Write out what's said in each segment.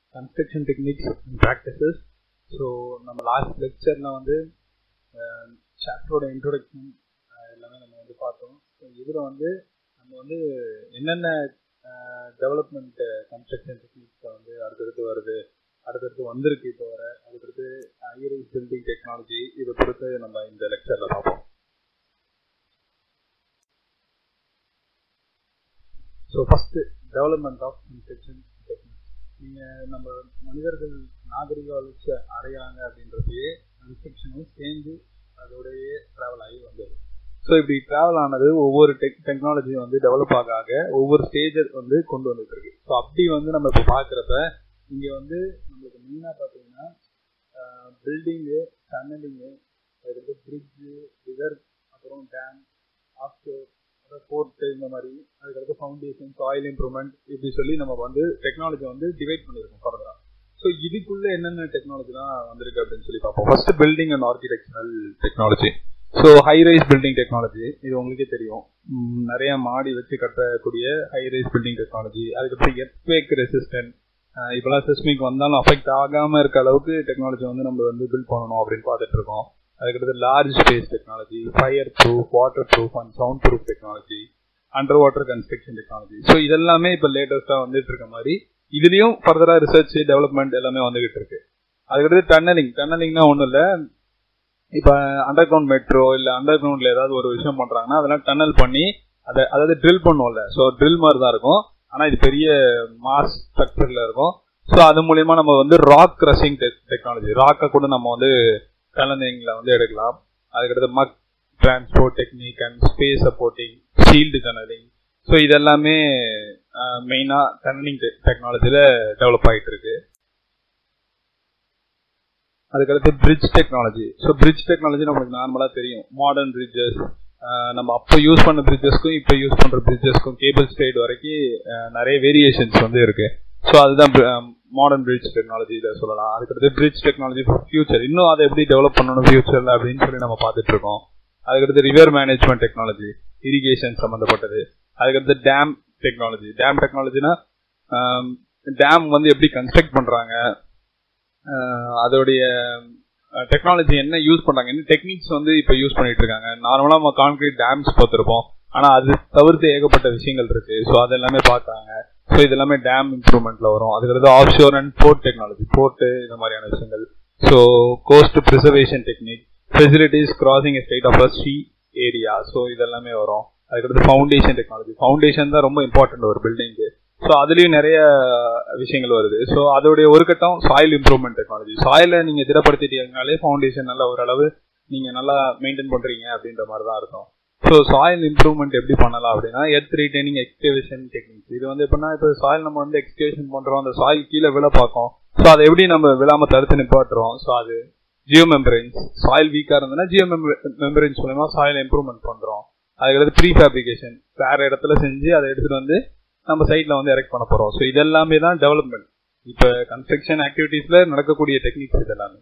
Construction techniques and practices so நம்ம last லெக்சரில் வந்து சாப்டரோட இன்ட்ரோடக்ஷன் எல்லாமே நம்ம வந்து பார்த்தோம் ஸோ இதில் வந்து நம்ம வந்து என்னென்ன டெவலப்மெண்ட் கன்ஸ்ட்ரக்ஷன் டெக்னிக்ஸ் வந்து அடுத்தடுத்து வருது அடுத்தடுத்து வந்திருக்கு இப்போ வர அதுக்கடுத்து ஐரைஸ் பில்டிங் டெக்னாலஜி இதை பொறுத்து நம்ம இந்த லெக்சரில் பார்ப்போம் so first development of construction techniques நீங்கள் நம்ம மனிதர்கள் நாகரிக வளர்ச்சி அடையாங்க அப்படின்றதையே கன்ஸ்ட்ரக்ஷனும் சேர்ந்து அதோடய ட்ராவல் ஆகி வந்தது ஸோ இப்படி ட்ராவல் ஆனது ஒவ்வொரு டெக் டெக்னாலஜி வந்து டெவலப் ஆக ஆக ஒவ்வொரு ஸ்டேஜஸ் வந்து கொண்டு வந்துட்டு இருக்கு ஸோ அப்படி வந்து நம்ம இப்போ பார்க்குறப்ப இங்கே வந்து நம்மளுக்கு மெயினாக பார்த்தீங்கன்னா பில்டிங்கு டன்னலிங்கு அதுக்கடுத்து பிரிட்ஜு ரிவர் அப்புறம் டேம் ஆஃப்ஷோர் அப்புறம் போர்ட்டு இந்த மாதிரி அதுக்கடுத்து ஃபவுண்டேஷன் சாயில் இம்ப்ரூவ்மெண்ட் இப்படி சொல்லி நம்ம வந்து டெக்னாலஜி வந்து டிவைட் பண்ணியிருக்கோம் ஃபர்தரா ஸோ இதுக்குள்ள என்னென்ன டெக்னாலஜிலாம் வந்திருக்கு அப்படின்னு சொல்லி பார்ப்போம் first building and architectural technology so high rise building technology இது உங்களுக்கே தெரியும் நிறைய மாடி வச்சு கட்டக்கூடிய ஹை ரைஸ் பில்டிங் டெக்னாலஜி அதுக்கப்புறம் எர்த்வேக் ரெசிஸ்டன்ட் இப்போலாம் சிஸ்மிக் வந்தாலும் அஃபெக்ட் ஆகாமல் இருக்க அளவுக்கு டெக்னாலஜி வந்து நம்ம வந்து பில்ட் பண்ணணும் அப்படின்னு பார்த்துட்டு இருக்கோம் அதுக்கடுத்து large space technology fire proof water proof and sound proof technology under water construction technology so இதெல்லாமே இப்போ லேட்டஸ்ட்டாக வந்துட்டு இருக்க மாதிரி இதுலேயும் ஃபர்தராக ரிசர்ச் டெவலப்மெண்ட் எல்லாமே வந்துகிட்டு இருக்கு அதுக்கடுத்து டன்னலிங் டன்னலிங்னா ஒன்றும் இல்லை இப்போ அண்டர் கிரவுண்ட் மெட்ரோ இல்லை அண்டர் கிரவுண்டில் ஏதாவது ஒரு விஷயம் பண்ணுறாங்கன்னா அதெல்லாம் டன்னல் பண்ணி அதை அதாவது ட்ரில் பண்ணுவோம்ல ஸோ ட்ரில் மாதிரி தான் இருக்கும் ஆனால் இது பெரிய மாஸ் ஸ்ட்ரக்சரில் இருக்கும் ஸோ அது மூலயமா நம்ம வந்து ராக் கிரஷிங் டெக்னாலஜி ராக்கை கூட நம்ம வந்து டனலிங்கில் வந்து எடுக்கலாம் அதுக்கடுத்து muck transport technique and space supporting shield tunnelling so இதெல்லாமே மெயினாக டனலிங் டெக்னாலஜியில் டெவலப் ஆகிட்டு இருக்கு அதுக்கடுத்து bridge technology so bridge technology நம்மளுக்கு நார்மலாக தெரியும் மாடர்ன் பிரிட்ஜஸ் நம்ம அப்போ யூஸ் பண்ண பிரிட்ஜஸ்க்கும் இப்போ யூஸ் பண்ணுற பிரிட்ஜஸ்க்கும் கேபிள் ஸ்டேட் வரைக்கும் நிறைய வேரியேஷன்ஸ் வந்து இருக்கு ஸோ அதுதான் மாடர்ன் பிரிட்ஜ் டெக்னாலஜியில் சொல்லலாம் அதுக்கடுத்து பிரிட்ஜ் டெக்னாலஜி ஃபார் ஃபியூச்சர் இன்னும் அதை எப்படி டெவலப் பண்ணணும் ஃபியூச்சரில் அப்படின்னு சொல்லி நம்ம பார்த்துட்டு இருக்கோம் அதுக்கடுத்து ரிவர் மேனேஜ்மெண்ட் டெக்னாலஜி இரிகேஷன் சம்மந்தப்பட்டது அதுக்கடுத்து டேம் டெக்னாலஜி டேம் டெக்னாலஜினா டேம் வந்து எப்படி கன்ஸ்ட்ரக்ட் பண்ணுறாங்க அதோடைய டெக்னாலஜி என்ன யூஸ் பண்றாங்க என்ன டெக்னிக்ஸ் வந்து இப்போ யூஸ் பண்ணிட்டு இருக்காங்க நார்மலாக நம்ம கான்கிரீட் டேம்ஸ் பார்த்துருப்போம் ஆனால் அது தவிர்த்து ஏகப்பட்ட விஷயங்கள் இருக்கு ஸோ அது எல்லாமே பார்த்தாங்க ஸோ இது எல்லாமே டேம் இம்ப்ரூவ்மெண்ட்ல வரும் அதுக்கடுத்து offshore and port technology port இந்த மாதிரியான விஷயங்கள் so coast preservation technique facilities crossing state of a sea area so இதெல்லாமே வரும் அதுக்கடுத்து ஃபவுண்டேஷன் டெக்னாலஜி ஃபவுண்டேஷன் தான் ரொம்ப இம்பார்ட்டன்ட் ஒரு பில்டிங்க்கு ஸோ அதுலேயும் நிறைய விஷயங்கள் வருது ஸோ அதோடைய ஒரு கட்டம் சாயில் இம்ப்ரூவ்மெண்ட் டெக்னாலஜி சாயிலை நீங்கள் திடப்படுத்திட்டீங்கனாலே ஃபவுண்டேஷன் நல்லா ஓரளவு நீங்கள் நல்லா மெயின்டைன் பண்ணுறீங்க அப்படின்ற மாதிரி தான் இருக்கும் ஸோ சாயில் இம்ப்ரூவ்மெண்ட் எப்படி பண்ணலாம் அப்படின்னா எர்த் ரீடைனிங் எக்ஸ்கேவேஷன் டெக்னிக்ஸ் இது வந்து எப்படின்னா இப்போ சாயில் நம்ம வந்து எக்ஸ்கேவேஷன் பண்ணுறோம் அந்த சாயில் கீழே விழ பார்க்கும் ஸோ அதை எப்படி நம்ம விழாம தடுத்து நிப்பாட்டுறோம் ஸோ அது ஜியோ மெம்பரன்ஸ் சாயில் வீக்காக இருந்ததுன்னா ஜியோ மெம்பரன்ஸ் மூலமா சாயில் இம்ப்ரூவ்மெண்ட் பண்ணுறோம் அதுக்கடுத்து ப்ரீ ஃபேப்ரிகேஷன் வேற இடத்துல செஞ்சு அதை எடுத்துகிட்டு வந்து நம்ம சைட்ல வந்து எரெக்ட் பண்ண போறோம் ஸோ இதெல்லாமே தான் டெவலப்மெண்ட் இப்போ கன்ஸ்ட்ரக்ஷன் ஆக்டிவிட்டீஸ்ல நடக்கக்கூடிய டெக்னிக்ஸ் இதெல்லாமே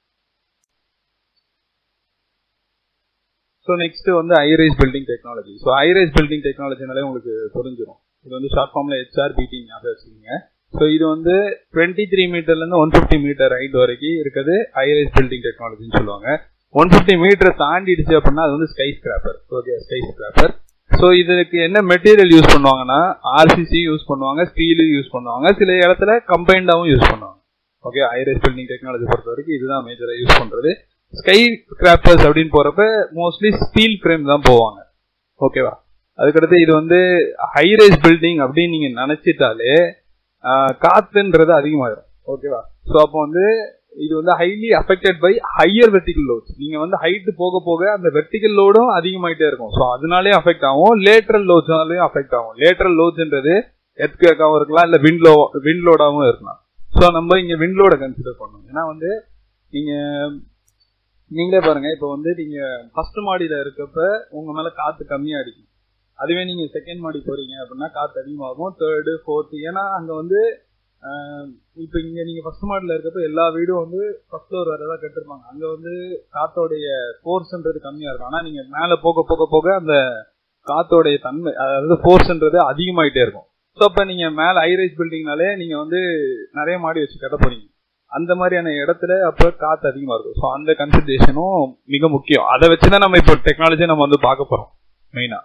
ஸோ நெக்ஸ்ட் வந்து high rise building technology so high rise building டெக்னாலஜினாலே உங்களுக்கு புரிஞ்சிடும் இது வந்து ஷார்ட் ஃபார்ம்ல ஹெச்ஆர் பிடி ஞாபகம் வச்சுக்கோங்க ஸோ இது வந்து டுவெண்ட்டி த்ரீ மீட்டர்லேருந்து ஒன் ஃபிஃப்டி மீட்டர் ஹைட் வரைக்கும் இருக்குது ஐரைஸ் பில்டிங் டெக்னாலஜின்னு சொல்லுவாங்க ஒன் ஃபிஃப்டி மீட்டரை தாண்டிடுச்சு அப்படின்னா அது வந்து skyscraper okay skyscraper so இதுக்கு என்ன மெட்டீரியல் யூஸ் பண்ணுவாங்கன்னா ஆர்சிசி யூஸ் பண்ணுவாங்க ஸ்டீலு யூஸ் பண்ணுவாங்க சில இடத்துல கம்பைண்டாகவும் யூஸ் பண்ணுவாங்க ஓகே ஐரஸ் பில்டிங் டெக்னாலஜி பொறுத்த வரைக்கும் இதுதான் மேஜராக யூஸ் பண்ணுறது ஸ்கை ஸ்கிராப்பர்ஸ் அப்படின்னு போகிறப்ப மோஸ்ட்லி ஸ்டீல் ஃப்ரேம் தான் போவாங்க ஓகேவா அதுக்கடுத்து இது வந்து ஹைரைஸ் பில்டிங் அப்படின்னு நீங்கள் நினச்சிட்டாலே காத்துன்றது அதிகமாகிடும் ஓகேவா ஸோ அப்போ வந்து இது வந்து highly affected by higher vertical loads நீங்க வந்து ஹைட் போக போக அந்த வெர்டிகல் லோடும் அதிகமாயிட்டே இருக்கும் ஸோ அதனாலே அஃபெக்ட் ஆகும் லேட்ரல் லோட்ஸ்னாலையும் அஃபெக்ட் ஆகும் லேட்ரல் லோட்ஸ்ன்றது எத்கேக்காகவும் இருக்கலாம் இல்லை விண்ட் லோ விண்ட் லோடாகவும் இருக்கலாம் ஸோ நம்ம இங்கே விண்ட் லோட கன்சிடர் பண்ணணும் ஏன்னா வந்து நீங்க நீங்களே பாருங்க இப்போ வந்து நீங்க ஃபர்ஸ்ட் மாடியில இருக்கப்ப உங்க மேல காத்து கம்மியா அடிக்கும் அதுவே நீங்க செகண்ட் மாடி போறீங்க அப்படின்னா காத்து அதிகமாகும் தேர்டு ஃபோர்த்து ஏன்னா அங்க வந்து இப்போ இங்க நீங்க ஃபர்ஸ்ட் மாடியில் இருக்கப்ப எல்லா வீடும் வந்து ஃபர்ஸ்ட் ஃப்ளோர் வரை தான் கட்டிருப்பாங்க அங்க வந்து காத்தோடைய ஃபோர்ஸ்ன்றது கம்மியா இருக்கும் ஆனா நீங்க மேல போக போக போக அந்த காத்தோடைய தன்மை அதாவது ஃபோர்ஸ்ன்றது அதிகமாயிட்டே இருக்கும் ஸோ அப்போ நீங்க மேல ஹைரைஸ் பில்டிங்னாலே நீங்க வந்து நிறைய மாடி வச்சு கட்ட போறீங்க அந்த மாதிரியான இடத்துல அப்போ காத்து அதிகமா இருக்கும் ஸோ அந்த கன்சிடரேஷனும் மிக முக்கியம் அதை வச்சுதான் நம்ம இப்போ டெக்னாலஜியை நம்ம வந்து பார்க்க போறோம் மெயினா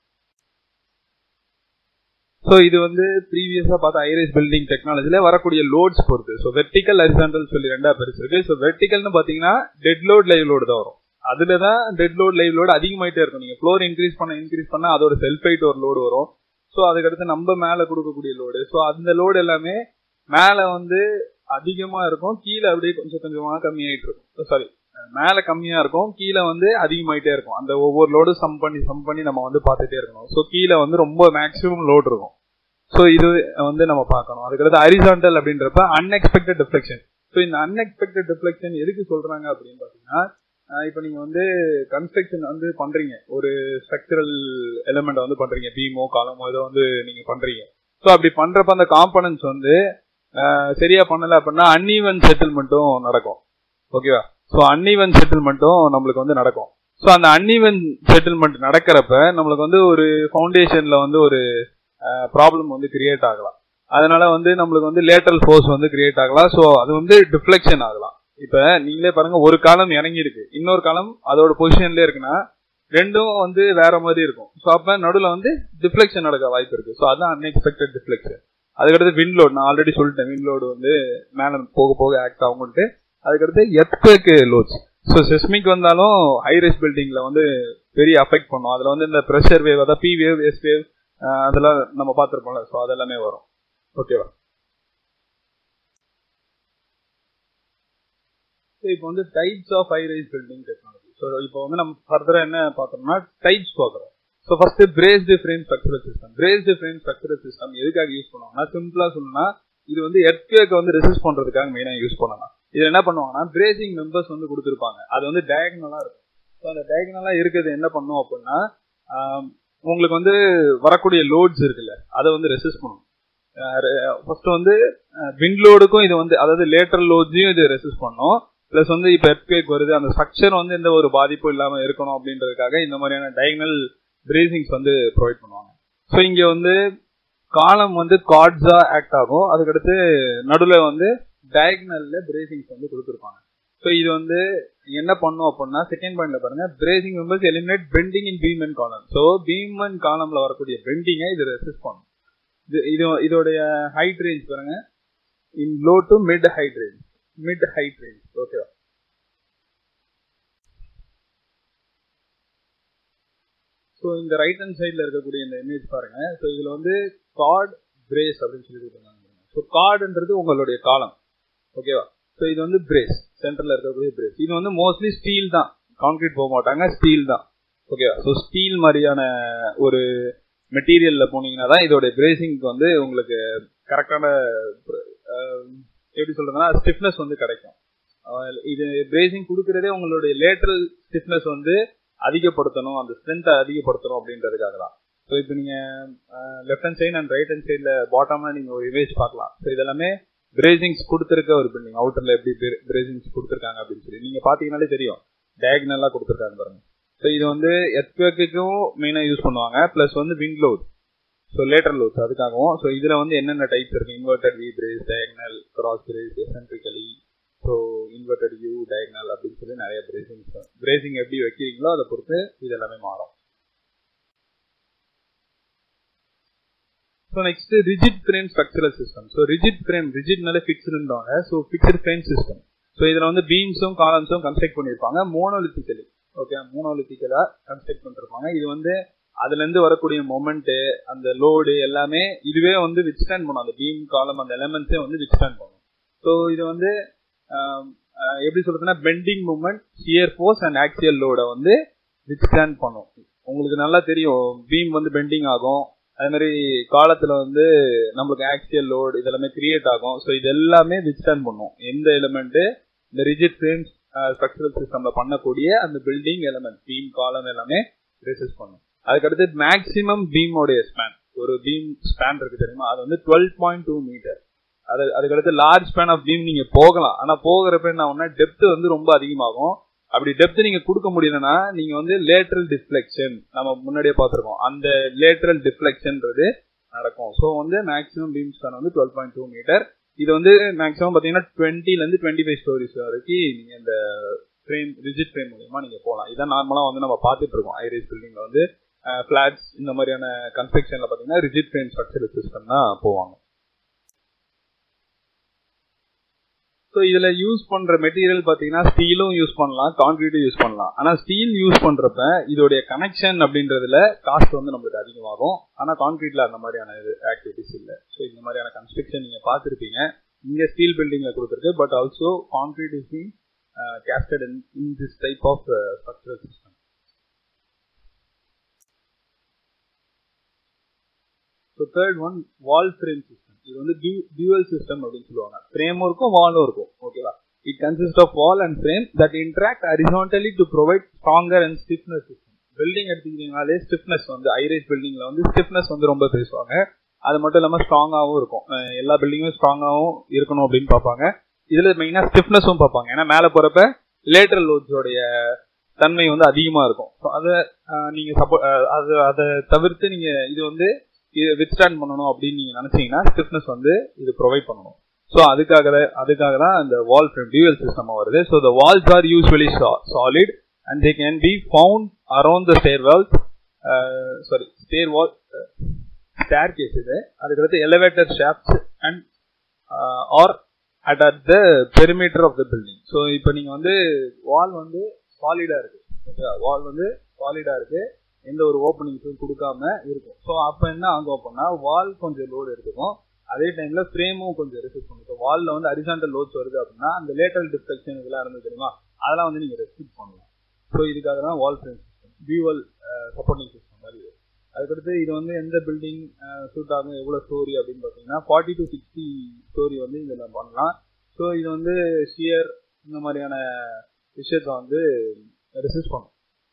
ஸோ இது வந்து ப்ரீவியஸா பார்த்த ஐரைஸ் பில்டிங் டெக்னாலஜில வரக்கூடிய லோட்ஸ் பொறுத்து ஸோ வெர்டிக்கல் ஹரிசாண்டல் சொல்லி ரெண்டா பெருசு இருக்கு ஸோ வெர்டிக்கல்னு பாத்தீங்கன்னா டெட் லோட் லைவ் லோடு தான் வரும் அதுல தான் டெட் லோட் லைவ் லோடு அதிகமாயிட்டே இருக்கும் நீங்க ஃப்ளோர் இன்க்ரீஸ் பண்ண இன்க்ரீஸ் பண்ணா அதோட செல்ஃப் ஹைட் ஒரு லோடு வரும் ஸோ அதுக்கடுத்து நம்ம மேல கொடுக்கக்கூடிய லோடு ஸோ அந்த லோடு எல்லாமே மேல வந்து அதிகமா இருக்கும் கீழே அப்படியே கொஞ்சம் கொஞ்சமா கம்மியாயிட்டு இருக்கும் சாரி மேல கம்மியா இருக்கும் கீழே வந்து அதிகமாயிட்டே இருக்கும் அந்த ஒவ்வொரு லோடு சம் பண்ணி சம் பண்ணி நம்ம வந்து பார்த்துட்டே இருக்கணும் ஸோ கீழே வந்து ரொம்ப மேக்ஸிமம் லோடு இருக்கும் ஸோ இது வந்து நம்ம பார்க்கணும் அதுக்கடுத்து ஹரிசாண்டல் அப்படின்றப்ப அன்எக்ஸ்பெக்டட் டிஃப்ளெக்ஷன் ஸோ இந்த அன்எக்ஸ்பெக்டட் டிஃப்ளெக்ஷன் எதுக்கு சொல்றாங்க அப்படின்னு பார்த்தீங்கன்னா இப்போ நீங்க வந்து கன்ஸ்ட்ரக்ஷன் வந்து பண்றீங்க ஒரு ஸ்ட்ரக்சரல் எலிமெண்ட் வந்து பண்றீங்க பீமோ காலமோ ஏதோ வந்து நீங்க பண்றீங்க ஸோ அப்படி பண்றப்ப அந்த காம்பனன்ஸ் வந்து சரியா பண்ணல அப்படின்னா அன்ஈவன் செட்டில்மெண்ட்டும் நடக்கும் ஓகேவா ஸோ அன்ஈவன் செட்டில்மெண்ட்டும் நம்மளுக்கு வந்து நடக்கும் ஸோ அந்த அன்ஈவன் செட்டில்மெண்ட் நடக்கிறப்ப நம்மளுக்கு வந்து ஒரு ஃபவுண்டேஷன்ல வந்து ஒரு ப்ராப்ளம் வந்து கிரியேட் ஆகலாம் அதனால வந்து நம்மளுக்கு வந்து லேட்டரல் ஃபோர்ஸ் வந்து கிரியேட் ஆகலாம் ஸோ அது வந்து டிஃப்ளெக்ஷன் ஆகலாம் இப்ப நீங்களே பாருங்க ஒரு காலம் இறங்கி இருக்கு இன்னொரு காலம் அதோட பொசிஷன்ல இருக்குன்னா ரெண்டும் வந்து வேற மாதிரி இருக்கும் ஸோ அப்ப நடுவில் வந்து டிஃப்ளெக்ஷன் நடக்க வாய்ப்பு இருக்கு ஸோ அதுதான் அன்எக்ஸ்பெக்டட் டிஃப்ளெக்ஷன் அதுக்கடுத்து விண்ட் லோட் நான் ஆல்ரெடி சொல்லிட்டேன் விண்ட் லோடு வந்து மேல போக போக ஆக்ட் ஆகும்ட்டு அதுக்கடுத்து எர்த்குவேக் லோட்ஸ் ஸோ செஸ்மிக் வந்தாலும் ஹைரைஸ் பில்டிங்ல வந்து பெரிய அஃபெக்ட் பண்ணும் அதுல வந்து இந்த ப்ரெஷர் வேவ் அதாவது பி வேவ் எஸ் வேவ் அதெல்லாம் நம்ம பார்த்துருப்போம்ல ஸோ அதெல்லாமே வரும் ஓகேவா ஸோ இப்போ வந்து types of high rise building technology so இப்போ வந்து நம்ம ஃபர்தரா என்ன பார்த்தோம்னா டைப்ஸ் பார்க்குறோம் so first braced frame structural system braced frame structural system எதுக்காக யூஸ் பண்ணுவாங்கன்னா சிம்பிளா சொல்லணும்னா இது வந்து எர்த்வேக் வந்து ரெசிஸ்ட் பண்றதுக்காக மெயினாக யூஸ் பண்ணலாம் இது என்ன பண்ணுவாங்கன்னா பிரேசிங் மெம்பர்ஸ் வந்து கொடுத்துருப்பாங்க அது வந்து டயகனலா இருக்கும் ஸோ அந்த டயகனலா இருக்கிறது என்ன பண்ணும் அப்படின்னா உங்களுக்கு வந்து வரக்கூடிய லோட்ஸ் இருக்குல்ல அதை வந்து ரெசிஸ்ட் பண்ணும் ஃபர்ஸ்ட் வந்து விண்ட் லோடுக்கும் இது வந்து அதாவது லேட்டரல் லோட்ஸையும் இது ரெசிஸ்ட் பண்ணும் பிளஸ் வந்து இப்போ எர்த்குவேக் வருது அந்த ஸ்ட்ரக்சர் வந்து எந்த ஒரு பாதிப்பும் இல்லாமல் இருக்கணும் அப்படின்றதுக்காக இந்த மாதிரியான டயகனல் பிரேசிங்ஸ் வந்து ப்ரொவைட் பண்ணுவாங்க ஸோ இங்கே வந்து காலம் வந்து கார்ட்ஸா ஆக்ட் ஆகும் அதுக்கடுத்து நடுவில் வந்து டயகனல்ல பிரேசிங்ஸ் வந்து கொடுத்துருப்பாங்க ஸோ இது வந்து என்ன பண்ணும் அப்படின்னா செகண்ட் பாயிண்ட்ல பாருங்க bracing members eliminate bending in beam and column so beam and காலம்ல வரக்கூடிய பெண்டிங்கை இது ரெசிஸ்ட் பண்ணும் இது இது இதோடைய ஹைட் ரேஞ்ச் பாருங்க in low to mid height range mid height range ஓகேவா ஸோ இந்த ரைட் ஹேண்ட் சைடில் இருக்கக்கூடிய இந்த இமேஜ் பாருங்க ஸோ இதில் வந்து கார்டு பிரேஸ் அப்படின்னு சொல்லி கொடுத்துருக்காங்க ஸோ கார்டுன்றது உங்களுடைய காலம் ஓகேவா ஸோ இது வந்து பிரேஸ் சென்டரில் இருக்கக்கூடிய பிரேஸ் இது வந்து மோஸ்ட்லி ஸ்டீல் தான் கான்கிரீட் போக மாட்டாங்க ஸ்டீல் தான் ஓகேவா ஸோ ஸ்டீல் மாதிரியான ஒரு மெட்டீரியலில் போனீங்கன்னா தான் இதோடைய பிரேசிங்க்கு வந்து உங்களுக்கு கரெக்டான எப்படி சொல்றதுன்னா ஸ்டிஃப்னஸ் வந்து கிடைக்கும் இது பிரேசிங் கொடுக்கறதே உங்களுடைய லேட்டரல் ஸ்டிஃப்னஸ் வந்து அதிகப்படுத்தணும் அந்த ஸ்ட்ரென்த்தை அதிகப்படுத்தணும் அப்படின்றதுக்காக தான் ஸோ இப்போ நீங்கள் left hand side and right hand சைடில் பாட்டம்ல நீங்கள் ஒரு இமேஜ் பார்க்கலாம் ஸோ இதெல்லாமே பிரேசிங்ஸ் கொடுத்துருக்க ஒரு பில்டிங் அவுட்டரில் எப்படி பிரேசிங்ஸ் கொடுத்துருக்காங்க அப்படின்னு சொல்லி நீங்கள் பார்த்தீங்கனாலே தெரியும் டயக்னலாக கொடுத்துருக்காங்க பாருங்க ஸோ இது வந்து எர்த்வேக்குக்கும் மெயினாக யூஸ் பண்ணுவாங்க ப்ளஸ் வந்து wind load so lateral loads அதுக்காகவும் ஸோ இதில் வந்து என்னென்ன டைப்ஸ் இருக்கு inverted V brace diagonal cross brace eccentrically so inverted U diagonal அப்படின்னு சொல்லி நிறைய பிரேசிங்ஸ் பிரேசிங் எப்படி வைக்கிறீங்களோ அதை பொறுத்து இது எல்லாமே மாறும் so next rigid frame structural system so rigid frame ரிஜிட்னால ஃபிக்ஸ்டுன்றாங்க so fixed frame system so இதில் வந்து பீம்ஸும் காலம்ஸும் கன்ஸ்ட்ரக்ட் பண்ணியிருப்பாங்க மோனோலித்திக்கலி ஓகே மோனோலித்திக்கலா கன்ஸ்ட்ரக்ட் பண்ணிருப்பாங்க இது வந்து அதுல இருந்து வரக்கூடிய மொமெண்ட் அந்த லோடு எல்லாமே இதுவே வந்து வித்ஸ்டாண்ட் பண்ணும் அந்த பீம் காலம் அந்த எலமெண்ட்ஸே வந்து வித்ஸ்டாண்ட் பண்ணும் ஸோ இது வந்து எப்படி சொல்றதுன்னா bending moment shear force and axial லோட வந்து வித்ஸ்டாண்ட் பண்ணும் உங்களுக்கு நல்லா தெரியும் பீம் வந்து பெண்டிங் ஆகும் அதே மாதிரி காலத்துல வந்து நம்மளுக்கு ஆக்சியல் லோடு இதெல்லாமே கிரியேட் ஆகும் ஸோ இது எல்லாமே வித்ஸ்டாண்ட் பண்ணும் எந்த எலிமெண்ட் இந்த ரிஜிட் ஃப்ரேம்ஸ் ஸ்ட்ரக்சரல் சிஸ்டம்ல பண்ணக்கூடிய அந்த பில்டிங் எலமெண்ட் பீம் காலம் எல்லாமே ரெசிஸ்ட் பண்ணும் அதுக்கடுத்து மேக்சிமம் பீமோடைய ஸ்பேன் ஒரு பீம் ஸ்பேன் இருக்கு தெரியுமா அது வந்து டுவெல் பாயிண்ட் டூ மீட்டர் அது அதுக்கடுத்து லார்ஜ் ஸ்பேன் ஆஃப் பீம் நீங்க போகலாம் ஆனா போகிறப்ப என்ன ஆகும்னா டெப்த் வந்து ரொம்ப அதிகமாகும் அப்படி டெப்த் நீங்க கொடுக்க முடியலன்னா நீங்க வந்து லேட்டரல் டிஃப்ளெக்ஷன் நம்ம முன்னாடியே பார்த்துருக்கோம் அந்த லேட்டரல் டிஃப்ளெக்ஷன்றது நடக்கும் ஸோ வந்து மேக்ஸிமம் பீம் ஸ்பேன் வந்து டுவெல் பாயிண்ட் டூ மீட்டர் இது வந்து மேக்ஸிமம் பார்த்தீங்கன்னா டுவெண்ட்டிலேருந்து டுவெண்ட்டி ஃபைவ் ஸ்டோரிஸ் வரைக்கும் நீங்கள் இந்த ஃப்ரேம் ரிஜிட் ஃப்ரேம் மூலியமா நீங்கள் போகலாம் இதான் நார்மலாக வந்து நம்ம பார்த்துட்டு இருக்கோம் ஐரேஸ் பில்டிங்கில் வந்து ஃப்ளாட்ஸ் இந்த மாதிரியான கன்ஸ்ட்ரக்ஷனில் பார்த்தீங்கன்னா ரிஜிட் ஃப்ரேம் ஸ்ட்ரக்சர் சிஸ்டம் தான் போவாங்க ஸோ இதில் யூஸ் பண்ணுற மெட்டீரியல் பார்த்தீங்கன்னா ஸ்டீலும் யூஸ் பண்ணலாம் கான்கிரீட்டும் யூஸ் பண்ணலாம் ஆனால் ஸ்டீல் யூஸ் பண்ணுறப்ப இதோடைய கனெக்ஷன் அப்படின்றதுல காஸ்ட் வந்து நம்மளுக்கு அதிகமாகும் ஆனால் கான்கிரீட்டில் அந்த மாதிரியான இது ஆக்டிவிட்டிஸ் இல்லை ஸோ இந்த மாதிரியான கன்ஸ்ட்ரக்ஷன் நீங்கள் பார்த்துருப்பீங்க இங்கே ஸ்டீல் பில்டிங்கில் கொடுத்துருக்கு but also concrete is being casted in, in this type of uh, structural system. So third one, wall frame system. இது வந்து dual system அப்படின்னு சொல்லுவாங்க ஃப்ரேமும் இருக்கும் வாலும் இருக்கும் ஓகேவா it consist of wall and frame that interact horizontally to provide stronger and stiffness system building எடுத்துக்கிட்டீங்கனாலே stiffness வந்து ஐரேஸ் பில்டிங்ல வந்து ஸ்டிஃப்னஸ் வந்து ரொம்ப பேசுவாங்க அது மட்டும் இல்லாமல் ஸ்ட்ராங்காகவும் இருக்கும் எல்லா பில்டிங்குமே ஸ்ட்ராங்காகவும் இருக்கணும் அப்படின்னு பார்ப்பாங்க இதுல மெயினா ஸ்டிஃப்னஸும் பார்ப்பாங்க ஏன்னா மேலே போறப்ப லேட்டரல் லோட்ஸோடைய தன்மை வந்து அதிகமா இருக்கும் ஸோ அதை நீங்க சப்போ அது அதை தவிர்த்து நீங்க இது வந்து இது வித்ஸ்டாண்ட் பண்ணணும் அப்படின்னு நீங்க நினைச்சீங்கன்னா ஸ்டிஃப்னஸ் வந்து இது ப்ரொவைட் பண்ணணும் ஸோ அதுக்காக அதுக்காக தான் இந்த வால் ஃப்ரேம் டியூவல் சிஸ்டம் வருது so the walls are usually solid and they can be found around the stair walls sorry stair wall staircase இது அதுக்கடுத்து elevator shafts and are at at the perimeter of the building so இப்போ நீங்கள் வந்து வால் வந்து சாலிடாக இருக்கு ஓகேவா வால் வந்து சாலிடாக இருக்கு எந்த ஒரு ஓப்பனிங்ஸும் கொடுக்காம இருக்கும் ஸோ அப்போ என்ன ஆகும் அப்படின்னா வால் கொஞ்சம் லோடு எடுத்துக்கும் அதே டைம்ல ஃப்ரேமும் கொஞ்சம் ரெசிஸ்ட் பண்ணும் ஸோ வாலில் வந்து அரிசாண்டல் லோட்ஸ் வருது அப்படின்னா அந்த லேட்டரல் டிஸ்ட்ரக்ஷன் இதெல்லாம் இருந்து தெரியுமா அதெல்லாம் வந்து நீங்கள் ரெஸ்ட்ரிக்ட் பண்ணலாம் ஸோ இதுக்காக தான் wall frame system dual supporting system மாதிரி அதுக்கடுத்து இது வந்து எந்த பில்டிங் சூட் ஆகும் எவ்வளோ ஸ்டோரி அப்படின்னு பார்த்தீங்கன்னா ஃபார்ட்டி டு சிக்ஸ்டி ஸ்டோரி வந்து இதில் பண்ணலாம் ஸோ இது வந்து ஷியர் இந்த மாதிரியான விஷயத்த வந்து ரெசிஸ்ட் பண்ணும்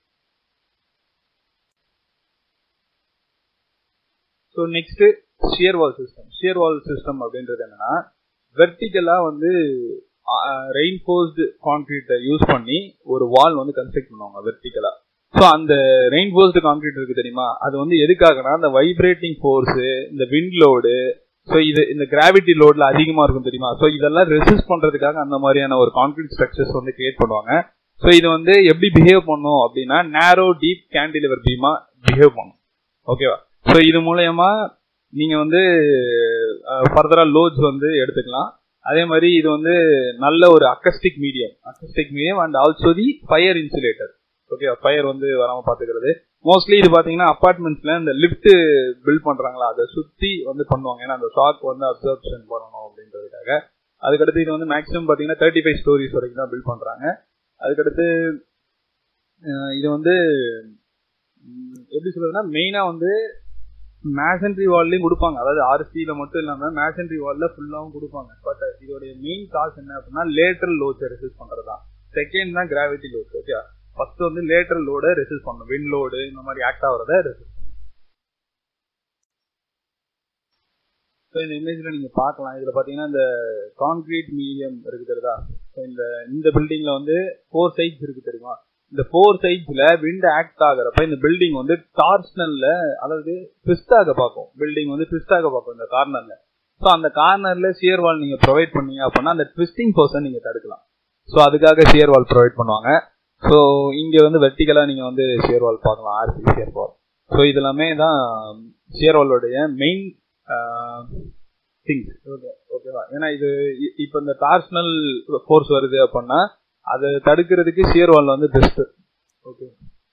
so next shear wall system shear wall system அப்படின்றது என்னன்னா வெர்டிக்கலாக வந்து ரெயின்ஃபோர்ஸ்டு கான்கிரீட்டை யூஸ் பண்ணி ஒரு வால் வந்து கன்ஸ்ட்ரக்ட் பண்ணுவாங்க வெர்டிக்கலாக ஸோ அந்த ரெயின்ஃபோர்ஸ்டு கான்கிரீட் இருக்கு தெரியுமா அது வந்து எதுக்காகனா அந்த வைப்ரேட்டிங் ஃபோர்ஸு இந்த விண்ட் லோடு ஸோ இது இந்த கிராவிட்டி லோட்ல அதிகமாக இருக்கும் தெரியுமா ஸோ இதெல்லாம் ரெசிஸ்ட் பண்றதுக்காக அந்த மாதிரியான ஒரு கான்கிரீட் ஸ்ட்ரக்சர்ஸ் வந்து கிரியேட் பண்ணுவாங்க ஸோ இது வந்து எப்படி பிஹேவ் பண்ணும் அப்படின்னா நேரோ டீப் கேண்டிலிவர் பீமா பிஹேவ் பண்ணும் ஓகேவா ஸோ இது மூலயமா நீங்க வந்து ஃபர்தரா லோட்ஸ் வந்து எடுத்துக்கலாம் அதே மாதிரி இது வந்து நல்ல ஒரு acoustic medium acoustic medium and also the fire insulator okay fire வந்து வராம பாத்துக்கிறது மோஸ்ட்லி இது பாத்தீங்கன்னா அப்பார்ட்மெண்ட்ஸ்ல இந்த லிஃப்ட் பில்ட் பண்றாங்களா அதை சுத்தி வந்து பண்ணுவாங்க ஏன்னா அந்த ஷாக் வந்து அப்சர்ப்ஷன் பண்ணணும் அப்படின்றதுக்காக அதுக்கடுத்து இது வந்து மேக்ஸிமம் பாத்தீங்கன்னா தேர்ட்டி ஃபைவ் ஸ்டோரிஸ் வரைக்கும் தான் பில்ட் பண்றாங்க அதுக்கடுத்து இது வந்து எப்படி சொல்றதுன்னா மெயினா வந்து மேசன்ட்ரி வால்லையும் கொடுப்பாங்க அதாவது ஆர்சியில மட்டும் இல்லாம மேசன்ட்ரி வால்ல ஃபுல்லாவும் கொடுப்பாங்க பட் இதோடைய மெயின் காசு என்ன அப்படின்னா லேட்டரல் லோட்ஸை ரெசிஸ்ட் பண்றது தான் செகண்ட் தான் கிராவிட்டி லோட்ஸ் ஓகே ஃபர்ஸ்ட் வந்து லேட்டரல் லோட ரெசிஸ்ட் பண்ணணும் வின் லோடு இந்த மாதிரி ஆக்ட் ஆகிறத ரெசிஸ்ட் பண்ணணும் ஸோ இந்த இமேஜ்ல நீங்க பார்க்கலாம் இதுல பாத்தீங்கன்னா இந்த கான்கிரீட் மீடியம் இருக்கு தெரியுதா இந்த இந்த பில்டிங்ல வந்து ஃபோர் சைட்ஸ் இருக்கு தெரியுமா இந்த ஃபோர் சைட்ஸ்ல விண்ட் ஆக்ட் ஆகிறப்ப இந்த பில்டிங் வந்து டார்ஸ்னல்ல அதாவது ட்விஸ்ட் ஆக பார்க்கும் பில்டிங் வந்து ட்விஸ்ட் ஆக பார்க்கும் இந்த கார்னர்ல ஸோ அந்த கார்னர்ல சியர் வால் நீங்க ப்ரொவைட் பண்ணீங்க அப்படின்னா அந்த ட்விஸ்டிங் பர்சன் நீங்க தடுக்கலாம் ஸோ அதுக்காக சியர் வால் ப்ரொவைட் பண்ணுவாங்க ஸோ இங்க வந்து வெர்டிகலா நீங்க வந்து ஷியர் வால் பார்க்கலாம் ஆர்சி ஷியர் வால் ஸோ இது எல்லாமே தான் ஷியர் வாலோடைய மெயின் திங்ஸ் ஓகே ஓகேவா ஏன்னா இது இப்போ இந்த டார்ஸ்னல் ஃபோர்ஸ் வருது அப்படின்னா அதை தடுக்கிறதுக்கு ஷியர் வால் வந்து பெஸ்ட் ஓகே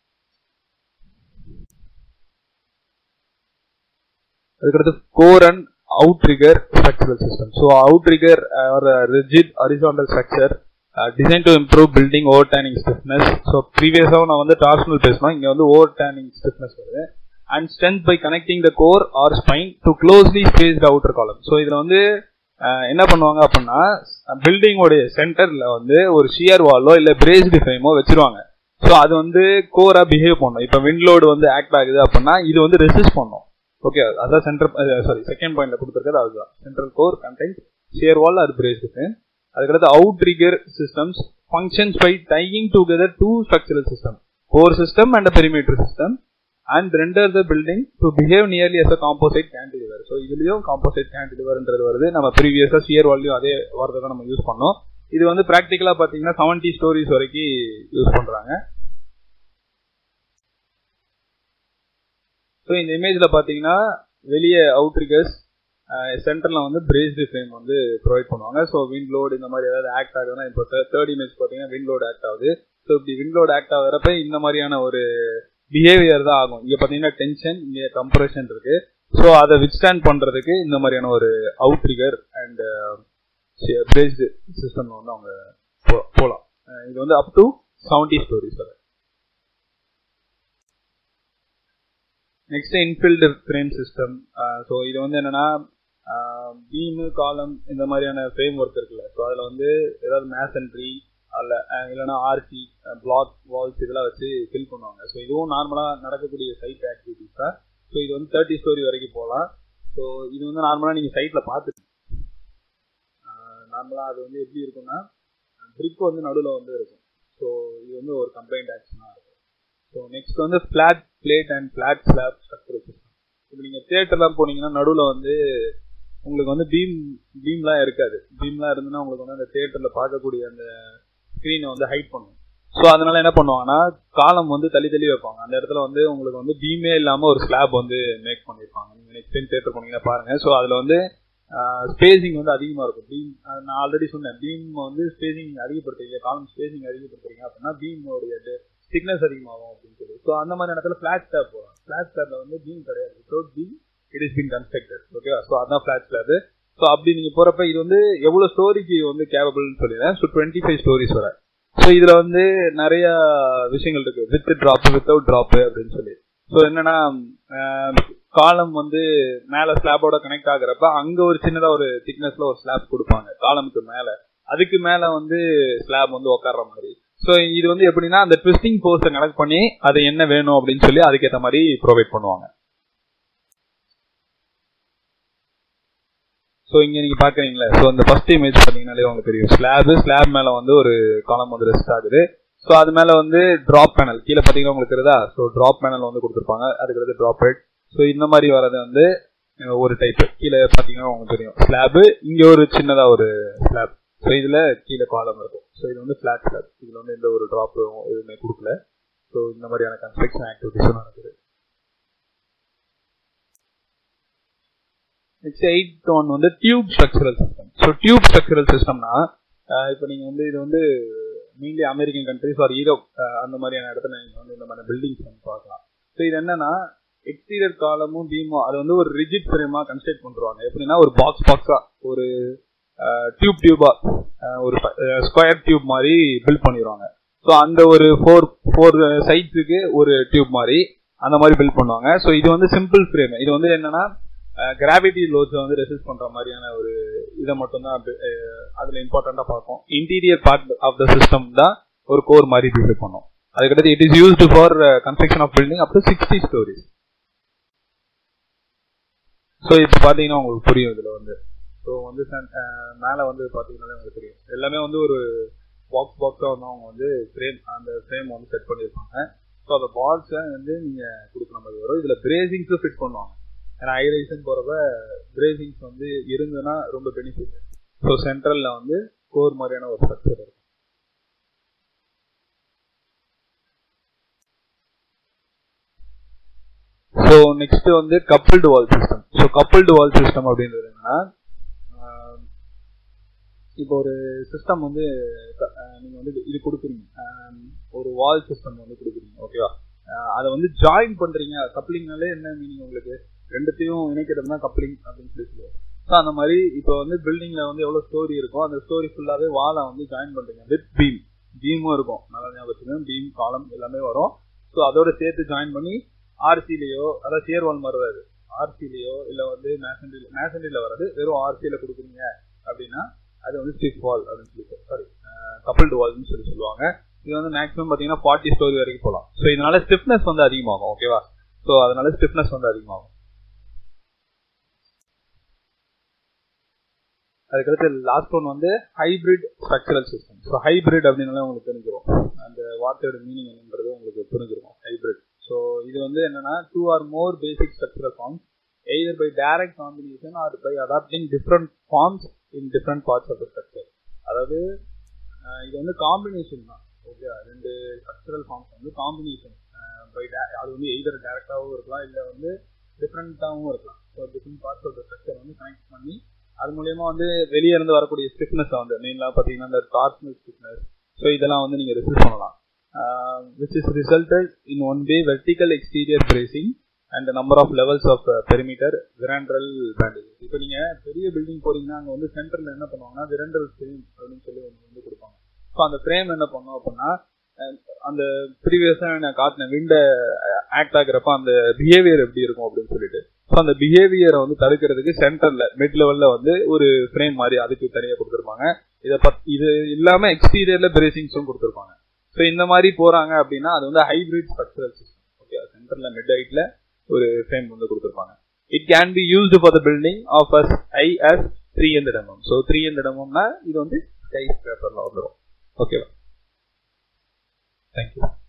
அதுக்கடுத்து core and outrigger structural system so outrigger ஒரு rigid horizontal structure design to improve building overturning stiffness so ப்ரீவியஸாக நான் வந்து டார்ஸ்னல் பேசணும் இங்கே வந்து ஓவர் டேனிங் ஸ்டிஃப்னஸ் வருது and strength by connecting the core or spine to closely spaced outer column so இதில் வந்து என்ன பண்ணுவாங்க அப்படின்னா பில்டிங்கோடைய சென்டர்ல வந்து ஒரு ஷியர் வாலோ இல்லை பிரேஸ்டு ஃப்ரேமோ வச்சிருவாங்க ஸோ அது வந்து கோரா பிஹேவ் பண்ணும் இப்போ விண்ட்லோடு வந்து ஆக்ட் ஆகுது அப்படின்னா இது வந்து ரெசிஸ்ட் பண்ணும் ஓகே அதான் சென்டர் சாரி செகண்ட் பாயிண்ட்ல கொடுத்துருக்கிறது அதுதான் central core content shear wall அது பிரேஸ்டு ஃப்ரேம் அதுக்கடுத்து outrigger systems functions by tying together two structural system core system and perimeter system and render the building to behave nearly as a composite cantilever so இதுலயும் காம்போசைட் கேண்டிலிவர்ன்றது வருது நம்ம ப்ரீவியஸாக shear value அதே வார்த்தை தான் நம்ம யூஸ் பண்ணோம் இது வந்து ப்ராக்டிக்கலாக பார்த்தீங்கன்னா செவன்டி ஸ்டோரிஸ் வரைக்கும் யூஸ் பண்ணுறாங்க ஸோ இந்த இமேஜில் பார்த்தீங்கன்னா வெளியே அவுட்ரிகர்ஸ் சென்டரில் வந்து பிரேஸ்டு ஃப்ரேம் வந்து ப்ரொவைட் பண்ணுவாங்க ஸோ விண்ட் லோடு இந்த மாதிரி ஏதாவது ஆக்ட் ஆகுதுன்னா இப்போ தேர்ட் இமேஜ் பார்த்தீங்கன்னா விண்ட் லோடு ஆக்ட் ஆகுது ஸோ இப்படி விண்ட் லோடு ஆக்ட் ஆகிறப்ப இந்த மாதிரியான ஒரு பிஹேவியர் தான் ஆகும் இங்கே பார்த்தீங்கன்னா டென்ஷன் இங்கே கம்ப்ரெஷன் இருக்கு ஸோ அதை வித்ஸ்டாண்ட் பண்ணுறதுக்கு இந்த மாதிரியான ஒரு அவுட்ரிகர் அண்ட் பிரேஸ்டு சிஸ்டம் வந்து அவங்க போகலாம் இது வந்து அப் டு செவன்டி ஸ்டோரிஸ் வரை next infilled frame system so இது வந்து என்னன்னா பீமு காலம் இந்த மாதிரியான ஃப்ரேம் ஒர்க் இருக்குல்ல ஸோ அதில் வந்து ஏதாவது மேசன்ட்ரி அதில் இல்லைன்னா ஆர்சி பிளாக் வால்ஸ் இதெல்லாம் வச்சு ஃபில் பண்ணுவாங்க ஸோ இதுவும் நார்மலாக நடக்கக்கூடிய சைட் ஆக்டிவிட்டிஸ் தான் ஸோ இது வந்து தேர்ட்டி ஸ்டோரி வரைக்கும் போகலாம் ஸோ இது வந்து நார்மலாக நீங்கள் சைட்டில் பார்த்துட்டு நார்மலாக அது வந்து எப்படி இருக்கும்னா பிரிக் வந்து நடுவில் வந்து இருக்கும் ஸோ இது வந்து ஒரு கம்ப்ளைண்ட் ஆக்ஷனாக இருக்கும் ஸோ நெக்ஸ்ட் வந்து flat plate and flat slab structure system இப்போ நீங்கள் தேட்டர்லாம் போனீங்கன்னா நடுவில் வந்து உங்களுக்கு வந்து பீம் பீம்லாம் இருக்காது பீம்லாம் இருந்துன்னா உங்களுக்கு வந்து அந்த தேட்டரில் பார்க்கக்கூடிய அந்த ஸ்க்ரீனை வந்து ஹைட் பண்ணும் ஸோ அதனால என்ன பண்ணுவாங்கன்னா காலம் வந்து தள்ளி தள்ளி வைப்பாங்க அந்த இடத்துல வந்து உங்களுக்கு வந்து பீமே இல்லாமல் ஒரு ஸ்லாப் வந்து மேக் பண்ணியிருப்பாங்க நீங்கள் நெக்ஸ்ட் டைம் தேட்டர் போனீங்கன்னா பாருங்க ஸோ அதில் வந்து ஸ்பேசிங் வந்து அதிகமாக இருக்கும் பீம் நான் ஆல்ரெடி சொன்னேன் பீம் வந்து ஸ்பேசிங் அதிகப்படுத்துறீங்க காலம் ஸ்பேசிங் அதிகப்படுத்துறீங்க அப்படின்னா பீமோடைய திக்னஸ் அதிகமாகும் அப்படின்னு சொல்லி ஸோ அந்த மாதிரி இடத்துல ஃபிளாட் ஸ்லாப் போகலாம் ஃபிளாட் ஸ்லாப்ல வந்து பீம் கிடையாது without beam it is been constructed ஓகேவா ஸோ அதான் ஃபிளாட் ஸ்லாப் ஸோ அப்படி நீங்கள் போகிறப்ப இது வந்து எவ்வளோ ஸ்டோரிக்கு வந்து கேபபிள்னு சொல்லிடுறேன் ஸோ டுவெண்ட்டி ஃபைவ் ஸ்டோரிஸ் வர ஸோ இதில் வந்து நிறைய விஷயங்கள் இருக்கு வித் ட்ராப் வித்தவுட் ட்ராப் அப்படின்னு சொல்லி ஸோ என்னன்னா காலம் வந்து மேலே ஸ்லாபோட கனெக்ட் ஆகுறப்ப அங்கே ஒரு சின்னதாக ஒரு திக்னஸ்ல ஒரு ஸ்லாப் கொடுப்பாங்க காலமுக்கு மேலே அதுக்கு மேலே வந்து ஸ்லாப் வந்து உட்கார்ற மாதிரி ஸோ இது வந்து எப்படின்னா அந்த ட்விஸ்டிங் ஃபோர்ஸை கனெக்ட் பண்ணி அது என்ன வேணும் அப்படின்னு சொல்லி அதுக்கேற்ற மாதிரி ப்ரொவைட் பண்ணுவாங்க ஸோ இங்க நீங்க பாக்குறீங்களா ஸோ அந்த ஃபர்ஸ்ட் இமேஜ் பாத்தீங்கன்னாலே உங்களுக்கு தெரியும் ஸ்லாப் ஸ்லாப் மேல வந்து ஒரு காலம் வந்து ரெஸ்ட் ஆகுது ஸோ அது மேல வந்து டிராப் பேனல் கீழே பாத்தீங்கன்னா உங்களுக்கு தெரியுதா ஸோ டிராப் பேனல் வந்து கொடுத்துருப்பாங்க அதுக்கு டிராப் ஹெட் ஸோ இந்த மாதிரி வரது வந்து ஒரு டைப் கீழே பாத்தீங்கன்னா உங்களுக்கு தெரியும் ஸ்லாப் இங்க ஒரு சின்னதா ஒரு ஸ்லாப் ஸோ இதுல கீழே காலம் இருக்கும் ஸோ இது வந்து ஃபிளாட் ஸ்லாப் இதுல வந்து எந்த ஒரு டிராப் எதுவுமே கொடுக்கல ஸோ இந்த மாதிரியான கன்ஸ்ட்ரக்ஷன் ஆக்டிவிட்டிஸும் நடக்குது நெக்ஸ்ட் எயிட் ஒன் வந்து tube structural system so tube structural சிஸ்டம்னா இப்போ நீங்கள் வந்து இது வந்து mainly American countries or Europe அந்த மாதிரியான இடத்துல நீங்கள் வந்து இந்த மாதிரி பில்டிங்ஸ் வந்து பார்க்கலாம் ஸோ இது என்னன்னா எக்ஸ்டீரியர் காலமும் பீமும் அது வந்து ஒரு ரிஜிட் ஃப்ரேமாக கன்ஸ்ட்ரக்ட் பண்ணுவாங்க எப்படின்னா ஒரு பாக்ஸ் பாக்ஸா ஒரு டியூப் டியூபா ஒரு ஸ்கொயர் டியூப் மாதிரி பில்ட் பண்ணிடுவாங்க ஸோ அந்த ஒரு ஃபோர் ஃபோர் சைட்ஸுக்கு ஒரு டியூப் மாதிரி அந்த மாதிரி பில்ட் பண்ணுவாங்க ஸோ இது வந்து சிம்பிள் ஃப்ரேம் இது வந்து என்னன்னா கிராவிட்டி லோட்ஸை வந்து ரெசிஸ்ட் பண்ற மாதிரியான ஒரு இதை மட்டும் தான் அதுல இம்பார்ட்டண்டா பார்க்கும் interior part of the system தான் ஒரு கோர் மாதிரி பில்ட் பண்ணும் அதுக்கடுத்து it is used for construction of building up to sixty stories so இப்போ பார்த்தீங்கன்னா உங்களுக்கு புரியும் இதில் வந்து ஸோ வந்து மேலே வந்து பார்த்தீங்கன்னா உங்களுக்கு தெரியும் எல்லாமே வந்து ஒரு பாக்ஸ் பாக்ஸாக வந்து அவங்க வந்து ஃப்ரேம் அந்த ஃப்ரேம் வந்து செட் பண்ணியிருப்பாங்க ஸோ அந்த பால்ஸை வந்து நீங்கள் கொடுக்குற மாதிரி வரும் இதில் பிரேசிங்ஸும் ஃபிட் பண்ணுவாங்க ஏன்னா ஐரைசன் போகிறப்ப பிரேசிங்ஸ் வந்து இருந்ததுன்னா ரொம்ப பெனிஃபிட் ஸோ சென்ட்ரலில் வந்து கோர் மாதிரியான ஒரு ஸ்ட்ரக்சர் இருக்கும் ஸோ நெக்ஸ்ட் வந்து coupled wall system so coupled wall system அப்படின்றது என்னன்னா இப்போ ஒரு சிஸ்டம் வந்து நீங்க வந்து இது கொடுக்குறீங்க ஒரு வால் சிஸ்டம் வந்து கொடுக்குறீங்க ஓகேவா அதை வந்து ஜாயின் பண்றீங்க கப்ளிங்னாலே என்ன மீனிங் உங்களுக்கு ரெண்டுத்தையும் இணைக்கிறது தான் கப்ளிங் அப்படின்னு சொல்லி சொல்லுவோம் ஸோ அந்த மாதிரி இப்போ வந்து பில்டிங்ல வந்து எவ்வளவு ஸ்டோரி இருக்கோ அந்த ஸ்டோரி ஃபுல்லாவே வாலை வந்து ஜாயின் பண்றீங்க வித் பீம் பீமும் இருக்கும் நல்லா ஞாபகம் பீம் காலம் எல்லாமே வரும் ஸோ அதோட சேர்த்து ஜாயின் பண்ணி ஆர்சிலேயோ அதாவது சேர் வால் மாதிரி வராது ஆர்சிலேயோ இல்லை வந்து மேசன்டில மேசன்டில வராது வெறும் ஆர்சியில கொடுக்குறீங்க அப்படின்னா அது வந்து ஸ்டிஃப் வால் அப்படின்னு சொல்லி சாரி கப்பிள்டு வால்னு சொல்லி சொல்லுவாங்க இது வந்து மேக்ஸிமம் பார்த்தீங்கன்னா ஃபார்ட்டி ஸ்டோரி வரைக்கும் போகலாம் ஸோ இதனால ஸ்டிஃப்னஸ் வந்து அதிகமாகும் ஓகேவா ஸோ அதனால ஸ்டிஃப்னஸ் வந்து அதிகமாகும் அதுக்கடுத்து லாஸ்ட் ஒன் வந்து hybrid structural system so hybrid அப்படின்னால உங்களுக்கு தெரிஞ்சிடும் அந்த வார்த்தையோட மீனிங் என்னன்றது உங்களுக்கு புரிஞ்சிருக்கும் ஹைபிரிட் ஸோ இது வந்து என்னன்னா two or more basic structural forms either by direct combination or by adapting different forms in different parts of the structure அதாவது இது வந்து காம்பினேஷன் தான் ஓகே ரெண்டு ஸ்ட்ரக்சரல் ஃபார்ம்ஸ் வந்து காம்பினேஷன் பை அது வந்து எய்தர் டேரக்டாகவும் இருக்கலாம் இல்லை வந்து டிஃப்ரெண்ட்டாகவும் இருக்கலாம் so different parts of the structure வந்து கனெக்ட் பண்ணி அது மூலயமா வந்து வெளியே இருந்து வரக்கூடிய ஸ்டிஃப்னஸ் வந்து மெயினாக பார்த்தீங்கன்னா இந்த டார்ஸ்னல் ஸ்டிஃப்னஸ் ஸோ இதெல்லாம் வந்து நீங்கள் ரிசீவ் பண்ணலாம் which is resulted in one way vertical exterior bracing and number of levels of perimeter விரண்டரல் பேண்டேஜ் இப்போ நீங்கள் பெரிய பில்டிங் போறீங்கன்னா அங்கே வந்து சென்டரில் என்ன பண்ணுவாங்கன்னா விரண்டல் ஃப்ரேம் அப்படின்னு சொல்லி ஒன்று வந்து கொடுப்பாங்க ஸோ அந்த ஃப்ரேம் என்ன பண்ணோம் அப்படின்னா அந்த ப்ரீவியஸாக நான் காட்டின விண்டை ஆக்ட் ஆகுறப்ப அந்த பிஹேவியர் எப்படி இருக்கும் அப்படின்னு சொல்லிட்டு ஸோ அந்த பிஹேவியரை வந்து தடுக்கிறதுக்கு சென்டரில் மிட் லெவலில் வந்து ஒரு ஃப்ரேம் மாதிரி அதுக்கு தனியாக கொடுத்துருப்பாங்க இதை பத் இது இல்லாமல் எக்ஸ்டீரியரில் பிரேசிங்ஸும் கொடுத்துருப்பாங்க ஸோ இந்த மாதிரி போகிறாங்க அப்படின்னா அது வந்து ஹைபிரிட் ஸ்ட்ரக்சரல் சிஸ்டம் ஓகே சென்டரில் மிட் ஹைட்டில் ஒரு ஃப்ரேம் வந்து கொடுத்துருப்பாங்க it can be used for the building of as I as three hundred mm so three hundred எம்எம்னா இது வந்து ஸ்கை பேப்பரில் வந்துடும் ஓகேவா தேங்க்யூ